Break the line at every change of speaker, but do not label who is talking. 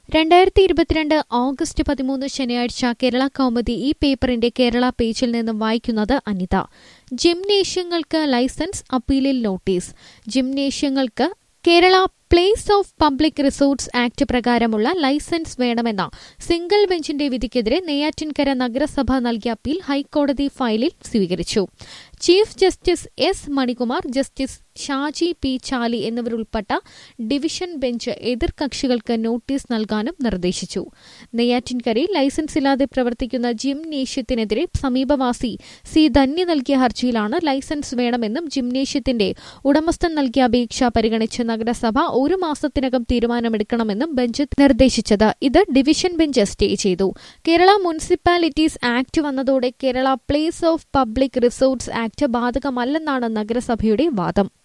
രണ്ടായിരത്തി ഇരുപത്തിരണ്ട് ഓഗസ്റ്റ് പതിമൂന്ന് ശനിയാഴ്ച കേരള കൗമുദി ഈ പേപ്പറിന്റെ കേരള പേജിൽ നിന്നും വായിക്കുന്നത് അനിത ജിംനേഷ്യങ്ങൾക്ക് ലൈസൻസ് അപ്പീലിൽ നോട്ടീസ് ജിംനേഷ്യങ്ങൾക്ക് Kerala place of public resorts act പ്രകാരമുള്ള ലൈസൻസ് വേണമെന്ന സിംഗിൾ ബെഞ്ചിന്റെ വിധിക്കെതിരെ നെയ്യാറ്റിൻകര നഗരസഭ നൽകിയ അപ്പീൽ ഹൈക്കോടതി ഫയലിൽ സ്വീകരിച്ചു chief justice S Manikumar justice Shaji P Chaly എന്നിവരുൾപ്പെട്ട ഡിവിഷൻ ബെഞ്ച് എതിർകക്ഷികൾക്ക് നോട്ടീസ് നൽകാനും നിർദ്ദേശിച്ചു നെയ്യാറ്റിൻകരയിൽ ലൈസൻസ് ഇല്ലാതെ പ്രവർത്തിക്കുന്ന ജിംനേഷ്യത്തിനെതിരെ സമീപവാസി സി ധന്യ നൽകിയ ഹർജിയിലാണ് ലൈസൻസ് വേണമെന്നും ജിംനേഷ്യത്തിന്റെ ഉടമസ്ഥൻ നൽകിയ അപേക്ഷ പരിഗണിച്ച നഗരസഭ ഒരു മാസത്തിനകം തീരുമാനമെടുക്കണമെന്നും ബെഞ്ച് നിർദ്ദേശിച്ചത് ഇത് ഡിവിഷൻ ബെഞ്ച് സ്റ്റേ ചെയ്തു കേരള മുനിസിപ്പാലിറ്റീസ് ആക്ട് വന്നതോടെ Kerala place of public resorts act ബാധകമല്ലെന്നാണ് നഗരസഭയുടെ വാദം